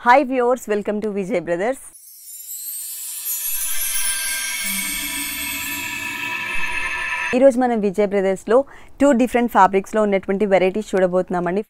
hi viewers welcome to Vijay brothers ఈరోజు మనం విజయ్ బ్రదర్స్లో టూ డిఫరెంట్ ఫ్యాబ్రిక్స్లో ఉన్నటువంటి వెరైటీస్ చూడబోతున్నామండి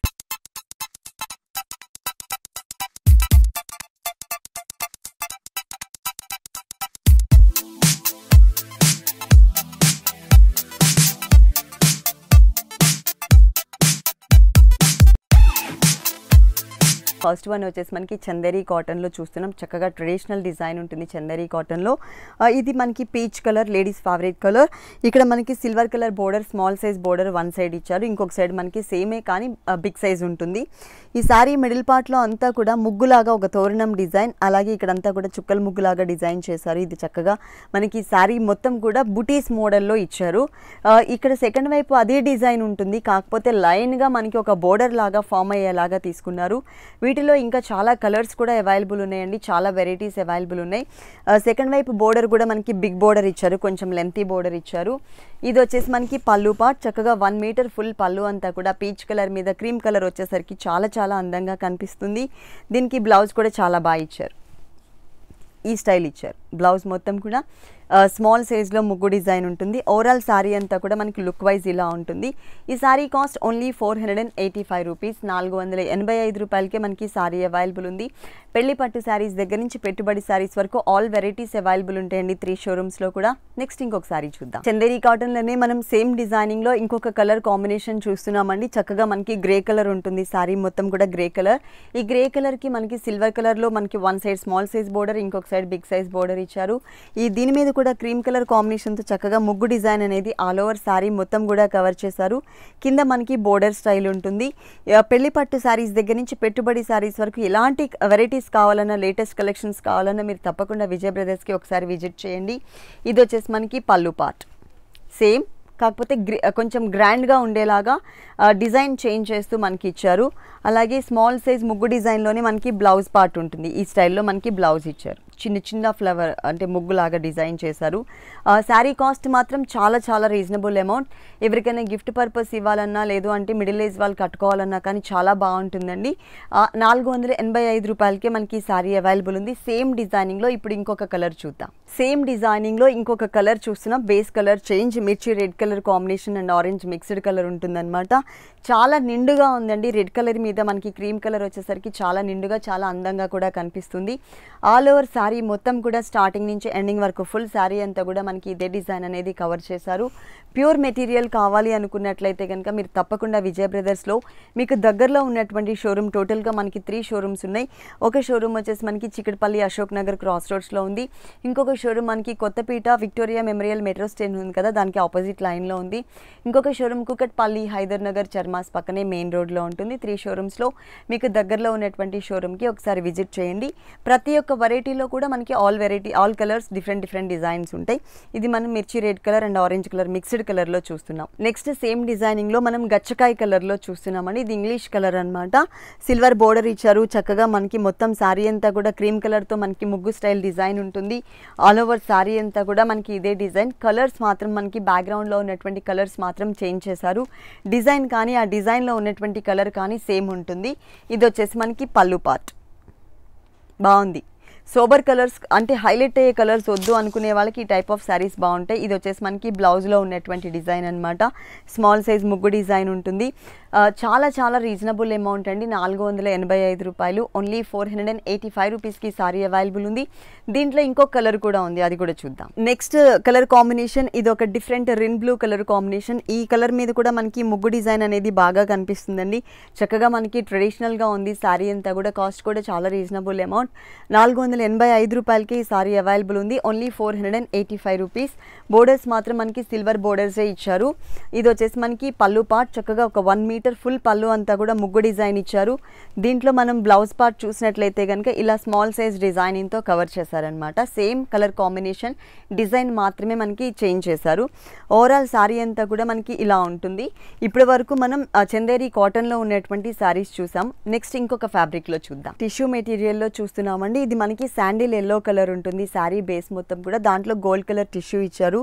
ఫస్ట్ వన్ వచ్చేసి మనకి చందేరి కాటన్లో చూస్తున్నాం చక్కగా ట్రెడిషనల్ డిజైన్ ఉంటుంది చందేరి కాటన్లో ఆ, ఇది మనకి peach colour ladies favourite colour ఇక్కడ మనకి silver colour border small size border one side ఇచ్చారు ఇంకొక సైడ్ మనకి సేమే కానీ బిగ్ సైజ్ ఉంటుంది ఈ సారీ మిడిల్ పార్ట్లో అంతా కూడా ముగ్గులాగా ఒక తోరణం డిజైన్ అలాగే ఇక్కడంతా కూడా చుక్కల ముగ్గులాగా డిజైన్ చేశారు ఇది చక్కగా మనకి సారీ మొత్తం కూడా బుటీస్ మోడల్లో ఇచ్చారు ఆ, ఇక్కడ సెకండ్ వైపు అదే డిజైన్ ఉంటుంది కాకపోతే లైన్గా మనకి ఒక బోర్డర్ లాగా ఫామ్ అయ్యేలాగా తీసుకున్నారు వీటిలో ఇంకా చాలా కలర్స్ కూడా అవైలబుల్ ఉన్నాయండి చాలా వెరైటీస్ అవైలబుల్ ఉన్నాయి సెకండ్ వైపు బోర్డర్ కూడా మనకి బిగ్ బోర్డర్ ఇచ్చారు కొంచెం లెంతీ బోర్డర్ ఇచ్చారు ఇది వచ్చేసి మనకి పళ్ళు పార్ట్ చక్కగా వన్ మీటర్ ఫుల్ పళ్ళు అంతా కూడా పీచ్ కలర్ మీద క్రీమ్ కలర్ వచ్చేసరికి చాలా చాలా అందంగా కనిపిస్తుంది దీనికి బ్లౌజ్ కూడా చాలా బాగా ఇచ్చారు ఈ స్టైల్ ఇచ్చారు బ్లౌజ్ మొత్తం కూడా స్మాల్ సైజ్లో ముగ్గు డిజైన్ ఉంటుంది ఓవరాల్ శారీ అంతా కూడా మనకి లుక్ వైజ్ ఇలా ఉంటుంది ఈ sari cost only four hundred and eighty five rupees నాలుగు వందల ఎనభై ఐదు రూపాయలకే మనకి శారీ అవైలబుల్ ఉంది పెళ్లి పట్టు శారీస్ దగ్గర నుంచి పెట్టుబడి శారీస్ వరకు ఆల్ వెరైటీస్ అవైలబుల్ ఉంటాయండి త్రీ షోరూమ్స్లో కూడా నెక్స్ట్ ఇంకొక శారీ చూద్దాం చందేరి కాటన్లోనే మనం సేమ్ డిజైనింగ్లో ఇంకొక కలర్ కాంబినేషన్ చూస్తున్నామండి చక్కగా మనకి గ్రే కలర్ ఉంటుంది శారీ మొత్తం కూడా గ్రే కలర్ ఈ గ్రే కలర్కి మనకి సిల్వర్ కలర్లో మనకి one side small size border ఇంకొక సైడ్ బిగ్ సైజ్ బోర్డర్ ఇచ్చారు ఈ దీని మీద కూడా క్రీమ్ కలర్ కాంబినేషన్తో చక్కగా ముగ్గు డిజైన్ అనేది ఆల్ ఓవర్ శారీ మొత్తం కూడా కవర్ చేశారు కింద మనకి బోర్డర్ స్టైల్ ఉంటుంది ఆ, పెళ్లి పట్టు శారీస్ దగ్గర నుంచి పెట్టుబడి శారీస్ వరకు ఎలాంటి వెరైటీస్ కావాలన్నా లేటెస్ట్ కలెక్షన్స్ కావాలన్నా మీరు తప్పకుండా విజయ్ బ్రదర్స్కి ఒకసారి విజిట్ చేయండి ఇది వచ్చేసి మనకి పళ్ళు పార్ట్ సేమ్ కాకపోతే గ్రి కొంచెం గ్రాండ్గా ఉండేలాగా ఆ, డిజైన్ చేంజ్ చేస్తూ మనకి ఇచ్చారు అలాగే స్మాల్ సైజ్ ముగ్గు డిజైన్లోనే మనకి బ్లౌజ్ పార్ట్ ఉంటుంది ఈ స్టైల్లో మనకి బ్లౌజ్ ఇచ్చారు చిన్న చిన్న ఫ్లవర్ అంటే ముగ్గులాగా డిజైన్ చేశారు ఆ, శారీ కాస్ట్ మాత్రం చాలా చాలా రీజనబుల్ అమౌంట్ ఎవరికైనా గిఫ్ట్ పర్పస్ ఇవ్వాలన్నా లేదు అంటే మిడిల్ ఏజ్ వాళ్ళు కట్టుకోవాలన్నా కానీ చాలా బాగుంటుందండి ఆ, నాలుగు వందల ఎనభై ఐదు రూపాయలకే మనకి ఈ శారీ అవైలబుల్ ఉంది సేమ్ డిజైనింగ్లో ఇప్పుడు ఇంకొక కలర్ చూద్దాం సేమ్ డిజైనింగ్లో ఇంకొక కలర్ చూస్తున్నాం బేస్ కలర్ చేంజ్ మిర్చి red colour combination and orange mixed colour ఉంటుందన్నమాట చాలా నిండుగా ఉందండి రెడ్ కలర్ మీద మనకి క్రీమ్ కలర్ వచ్చేసరికి చాలా నిండుగా చాలా అందంగా కూడా కనిపిస్తుంది ఆల్ ఓవర్ శారీ మొత్తం కూడా స్టార్టింగ్ నుంచి ఎండింగ్ వరకు ఫుల్ శారీ అంతా కూడా మనకి ఇదే డిజైన్ అనేది కవర్ చేశారు ప్యూర్ మెటీరియల్ కావాలి అనుకున్నట్లయితే కనుక మీరు తప్పకుండా విజయ్ బ్రదర్స్లో మీకు దగ్గరలో ఉన్నటువంటి షోరూమ్ టోటల్గా మనకి త్రీ షోరూమ్స్ ఉన్నాయి ఒక షోరూమ్ వచ్చేసి మనకి చిక్కడపల్లి అశోక్ నగర్ క్రాస్ రోడ్స్లో ఉంది ఇంకొక షోరూమ్ మనకి Kothapet Victoria Memorial metro station ఉంది కదా దానికి ఆపోజిట్ లైన్లో ఉంది ఇంకొక షోరూమ్ కుకట్పల్లి హైదర్ నగర్ చర్మాస్ పక్కనే మెయిన్ రోడ్లో ఉంటుంది త్రీ షోరూమ్స్లో మీకు దగ్గరలో ఉన్నటువంటి షోరూమ్కి ఒకసారి విజిట్ చేయండి ప్రతి ఒక్క వెరైటీలో కూడా మనకి all variety all colours different different designs ఉంటాయి ఇది మనం మిర్చి red colour and orange colour mixed కలర్లో చూస్తున్నాం నెక్స్ట్ సేమ్ డిజైనింగ్లో మనం గచ్చకాయ కలర్లో చూస్తున్నామండి ఇది ఇంగ్లీష్ కలర్ అన్నమాట సిల్వర్ బోర్డర్ ఇచ్చారు చక్కగా మనకి మొత్తం శారీ అంతా కూడా క్రీమ్ కలర్తో మనకి ముగ్గు స్టైల్ డిజైన్ ఉంటుంది ఆల్ ఓవర్ శారీ అంతా కూడా మనకి ఇదే డిజైన్ కలర్స్ మాత్రం మనకి బ్యాక్గ్రౌండ్లో ఉన్నటువంటి కలర్స్ మాత్రం చేంజ్ చేశారు డిజైన్ కానీ ఆ డిజైన్లో ఉన్నటువంటి కలర్ కానీ సేమ్ ఉంటుంది ఇది వచ్చేసి మనకి పళ్ళు పార్ట్ బాగుంది సోబర్ కలర్స్ అంటే హైలైట్ అయ్యే కలర్స్ వద్దు అనుకునే వాళ్ళకి ఈ టైప్ ఆఫ్ శారీస్ బాగుంటాయి ఇది వచ్చేసి మనకి బ్లౌజ్లో ఉన్నటువంటి డిజైన్ అనమాట స్మాల్ సైజ్ ముగ్గు డిజైన్ ఉంటుంది ఆ, చాలా చాలా రీజనబుల్ అమౌంట్ అండి నాలుగు వందల ఎనభై ఐదు రూపాయలు only four hundred and eighty five రూపీస్కి సారీ అవైలబుల్ ఉంది దీంట్లో ఇంకొక కలర్ కూడా ఉంది అది కూడా చూద్దాం నెక్స్ట్ కలర్ కాంబినేషన్ ఇది ఒక different Rin blue colour combination ఈ కలర్ మీద కూడా మనకి ముగ్గు డిజైన్ అనేది బాగా కనిపిస్తుందండి చక్కగా మనకి ట్రెడిషనల్గా ఉంది శారీ అంతా కూడా కాస్ట్ కూడా చాలా రీజనబుల్ అమౌంట్ నాలుగు వందల ఎనభై ఐదు రూపాయలకి ఈ సారీ అవైలబుల్ ఉంది only four hundred and eighty five rupees borders మాత్రం మనకి సిల్వర్ బోర్డర్సే ఇచ్చారు ఇది వచ్చేసి మనకి పళ్ళు పార్ట్ చక్కగా ఒక వన్ మీటర్ ఫుల్ పళ్ళు అంతా కూడా ముగ్గు డిజైన్ ఇచ్చారు దీంట్లో మనం బ్లౌజ్ పార్ట్ చూసినట్లయితే కనుక ఇలా స్మాల్ సైజ్ డిజైనింగ్తో కవర్ చేశారనమాట సేమ్ కలర్ కాంబినేషన్ డిజైన్ మాత్రమే మనకి చేంజ్ చేశారు ఓవరాల్ శారీ అంతా కూడా మనకి ఇలా ఉంటుంది ఇప్పటి వరకు మనం ఆ, చందేరి కాటన్లో ఉన్నటువంటి శారీస్ చూసాం నెక్స్ట్ ఇంకొక ఫ్యాబ్రిక్లో చూద్దాం టిష్యూ మెటీరియల్లో చూస్తున్నామండి ఇది మనకి శాండిల్ ఎల్లో కలర్ ఉంటుంది శారీ బేస్ మొత్తం కూడా దాంట్లో గోల్డ్ కలర్ టిష్యూ ఇచ్చారు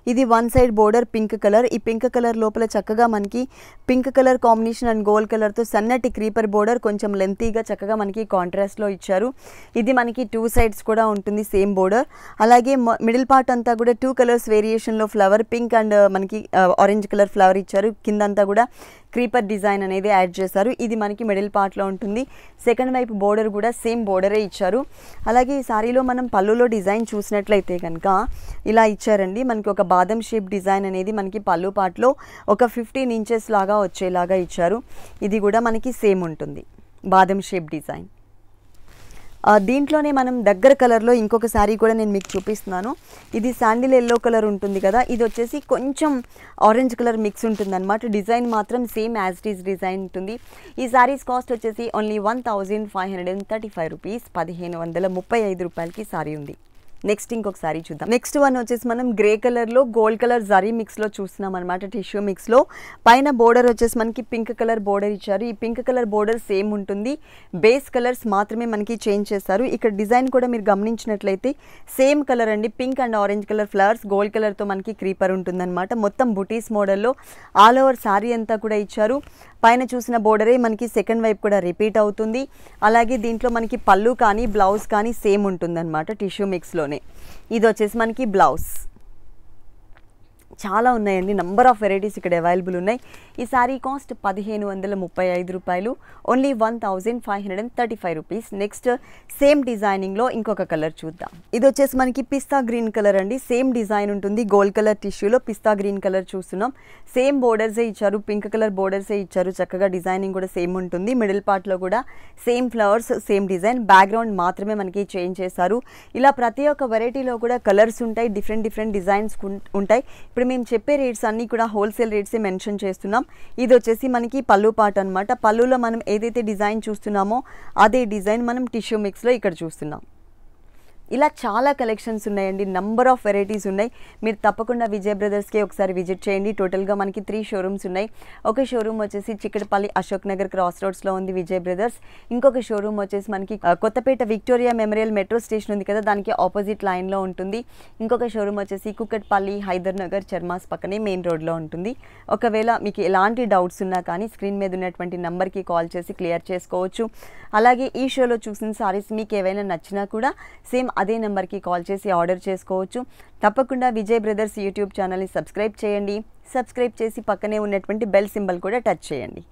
ఇది one side border pink colour ఈ పింక్ కలర్ లోపల చక్కగా మనకి pink colour combination and gold కలర్తో సన్నటి క్రీపర్ బోర్డర్ కొంచెం లెంతీగా చక్కగా మనకి కాంట్రాస్ట్లో ఇచ్చారు ఇది మనకి టూ సైడ్స్ కూడా ఉంటుంది సేమ్ బోర్డర్ అలాగే మిడిల్ పార్ట్ అంతా కూడా టూ కలర్స్ వేరియేషన్లో ఫ్లవర్ పింక్ అండ్ మనకి ఆరెంజ్ కలర్ ఫ్లవర్ ఇచ్చారు కిందంతా కూడా క్రీపర్ డిజైన్ అనేది యాడ్ చేశారు ఇది మనకి మిడిల్ పార్ట్లో ఉంటుంది సెకండ్ వైపు బోర్డర్ కూడా సేమ్ బోర్డరే ఇచ్చారు అలాగే ఈ సారీలో మనం పళ్ళులో డిజైన్ చూసినట్లయితే కనుక ఇలా ఇచ్చారండి మనకి ఒక బాదం షేప్ డిజైన్ అనేది మనకి పళ్ళు పార్ట్లో ఒక ఫిఫ్టీన్ ఇంచెస్ లాగా వచ్చేలాగా ఇచ్చారు ఇది కూడా మనకి సేమ్ ఉంటుంది బాదం షేప్ డిజైన్ ఆ, దీంట్లోనే మనం దగ్గర కలర్లో ఇంకొక శారీ కూడా నేను మీకు చూపిస్తున్నాను ఇది శాండిల్ ఎల్లో కలర్ ఉంటుంది కదా ఇది వచ్చేసి కొంచెం ఆరెంజ్ కలర్ మిక్స్ ఉంటుంది అనమాట డిజైన్ మాత్రం same as it is design ఉంటుంది ఈ శారీస్ కాస్ట్ వచ్చేసి only one thousand five hundred and thirty five rupees పదిహేను వందల ముప్పై ఐదు రూపాయలకి శారీ ఉంది నెక్స్ట్ ఇంకొక సారీ చూద్దాం నెక్స్ట్ వన్ వచ్చేసి మనం గ్రే కలర్లో గోల్డ్ కలర్ జరీ మిక్స్లో చూస్తున్నాం అనమాట టిష్యూ మిక్స్లో పైన బోర్డర్ వచ్చేసి మనకి పింక్ కలర్ బోర్డర్ ఇచ్చారు ఈ పింక్ కలర్ బోర్డర్ సేమ్ ఉంటుంది బేస్ కలర్స్ మాత్రమే మనకి చేంజ్ చేస్తారు ఇక్కడ డిజైన్ కూడా మీరు గమనించినట్లయితే సేమ్ కలర్ అండి pink and orange colour flowers gold కలర్తో మనకి క్రీపర్ ఉంటుందన్నమాట మొత్తం బుటీస్ మోడల్లో ఆల్ ఓవర్ శారీ అంతా కూడా ఇచ్చారు పైన చూసిన బోర్డరే మనకి సెకండ్ వైపు కూడా రిపీట్ అవుతుంది అలాగే దీంట్లో మనకి పళ్ళు కానీ బ్లౌజ్ కానీ సేమ్ ఉంటుందన్నమాట టిష్యూ మిక్స్లోనే ఇది వచ్చేసి మనకి బ్లౌజ్ చాలా ఉన్నాయండి నంబర్ ఆఫ్ వెరైటీస్ ఇక్కడ అవైలబుల్ ఉన్నాయి ఈ శారీ కాస్ట్ పదిహేను వందల ముప్పై ఐదు రూపాయలు only one thousand five hundred and thirty five rupees next same డిజైనింగ్లో ఇంకొక కలర్ చూద్దాం ఇది వచ్చేసి మనకి పిస్తా గ్రీన్ కలర్ అండి సేమ్ డిజైన్ ఉంటుంది గోల్డ్ కలర్ టిష్యూలో పిస్తా గ్రీన్ కలర్ చూస్తున్నాం సేమ్ బోర్డర్సే ఇచ్చారు పింక్ కలర్ బోర్డర్సే ఇచ్చారు చక్కగా డిజైనింగ్ కూడా సేమ్ ఉంటుంది మిడిల్ పార్ట్లో కూడా same flowers same design background మాత్రమే మనకి చేంజ్ చేశారు ఇలా ప్రతి ఒక్క వెరైటీలో కూడా కలర్స్ ఉంటాయి డిఫరెంట్ డిఫరెంట్ డిజైన్స్ ఉంటాయి ఇప్పుడు మేము చెప్పే రేట్స్ అన్నీ కూడా హోల్సేల్ రేట్సే మెన్షన్ చేస్తున్నాం ఇది వచ్చేసి మనకి పళ్ళు పాట అనమాట పళ్ళులో మనం ఏదైతే డిజైన్ చూస్తున్నామో అదే డిజైన్ మనం టిష్యూ మిక్స్లో ఇక్కడ చూస్తున్నాం ఇలా చాలా కలెక్షన్స్ ఉన్నాయండి నంబర్ ఆఫ్ వెరైటీస్ ఉన్నాయి మీరు తప్పకుండా విజయ్ బ్రదర్స్కి ఒకసారి విజిట్ చేయండి టోటల్గా మనకి త్రీ షోరూమ్స్ ఉన్నాయి ఒక షోరూమ్ వచ్చేసి చిక్కడపల్లి అశోక్ నగర్ క్రాస్ రోడ్స్లో ఉంది విజయ్ బ్రదర్స్ ఇంకొక షోరూమ్ వచ్చేసి మనకి ఆ, Kothapet Victoria Memorial metro station ఉంది కదా దానికి ఆపోజిట్ లైన్లో ఉంటుంది ఇంకొక షోరూమ్ వచ్చేసి కుక్కట్పల్లి హైదర్ నగర్ చర్మాస్ పక్కనే మెయిన్ రోడ్లో ఉంటుంది ఒకవేళ మీకు ఎలాంటి డౌట్స్ ఉన్నా కానీ స్క్రీన్ మీద ఉన్నటువంటి నెంబర్కి కాల్ చేసి క్లియర్ చేసుకోవచ్చు అలాగే ఈ షోలో చూసిన సారీస్ మీకు ఏవైనా నచ్చినా కూడా సేమ్ అదే నెంబర్కి కాల్ చేసి ఆర్డర్ చేసుకోవచ్చు తప్పకుండా విజయ్ బ్రదర్స్ యూట్యూబ్ ఛానల్ని సబ్స్క్రైబ్ చేయండి సబ్స్క్రైబ్ చేసి పక్కనే ఉన్నటువంటి బెల్ సింబల్ కూడా టచ్ చేయండి